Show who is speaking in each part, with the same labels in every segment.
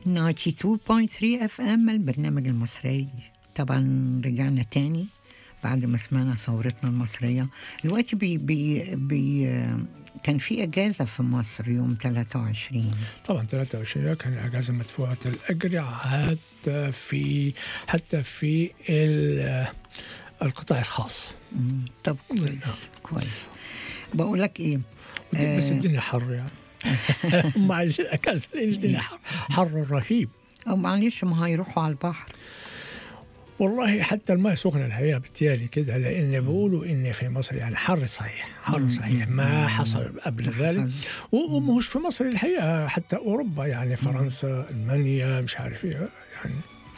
Speaker 1: 92.3 اف ام البرنامج المصري طبعا رجعنا تاني بعد ما سمعنا ثورتنا المصرية دلوقتي بي بي بي كان في اجازة في مصر يوم 23
Speaker 2: طبعا 23 كان اجازه مدفوعه الاجر حتى في حتى في ال- القطاع الخاص
Speaker 1: مم. طب كويس كويس بقول لك ايه
Speaker 2: بس
Speaker 1: آه.
Speaker 2: الدنيا حر يعني هم عايزين اجازه لان الدنيا حر حر رهيب
Speaker 1: او معلش ما هيروحوا على البحر
Speaker 2: والله حتى الماء سخنه الحقيقه بالتالي كده لان بيقولوا ان في مصر يعني حر صحيح حر صحيح ما حصل قبل ذلك
Speaker 1: حصل.
Speaker 2: و- ومش في مصر الحقيقه حتى اوروبا يعني فرنسا المانيا مش عارف ايه يعني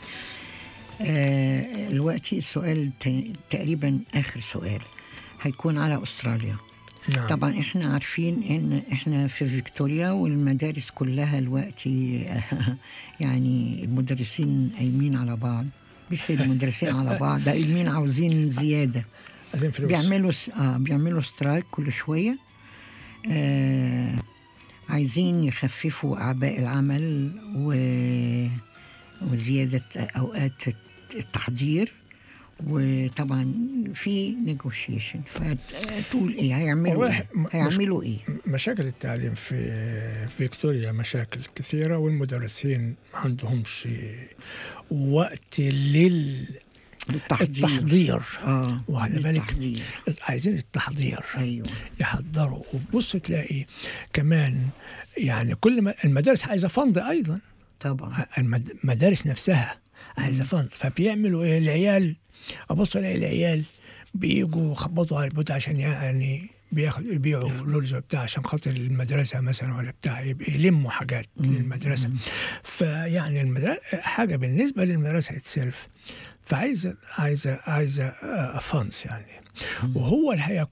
Speaker 1: آه، دلوقتي السؤال ت- تقريبا اخر سؤال هيكون على استراليا
Speaker 2: نعم
Speaker 1: طبعا احنا عارفين ان احنا في فيكتوريا والمدارس كلها دلوقتي يعني المدرسين قايمين على بعض مش المدرسين على بعض ده قايمين عاوزين زياده
Speaker 2: عايزين فلوس
Speaker 1: بيعملوا س- اه بيعملوا سترايك كل شويه آه عايزين يخففوا اعباء العمل و وزياده اوقات التحضير وطبعا في نيجوشيشن فتقول ايه هيعملوا
Speaker 2: والله
Speaker 1: ايه
Speaker 2: م-
Speaker 1: هيعملوا ايه
Speaker 2: مشاكل التعليم في فيكتوريا مشاكل كثيرة والمدرسين ما عندهمش وقت للتحضير
Speaker 1: التحضير اه
Speaker 2: وعلى بالك
Speaker 1: التحضير
Speaker 2: عايزين التحضير
Speaker 1: ايوه
Speaker 2: يحضروا وبص تلاقي كمان يعني كل ما المدارس عايزة فند أيضا
Speaker 1: طبعا
Speaker 2: المد- المدارس نفسها عايزة فند فبيعملوا إيه العيال أبص ألاقي العيال بيجوا يخبطوا على البيوت عشان يعني بياخد يبيعوا لولز بتاع عشان خاطر المدرسة مثلا ولا بتاع يبقى يلموا حاجات للمدرسة فيعني المدرسة حاجة بالنسبة للمدرسة اتسلف فعايزة عايزة عايزة فانس يعني وهو الحقيقة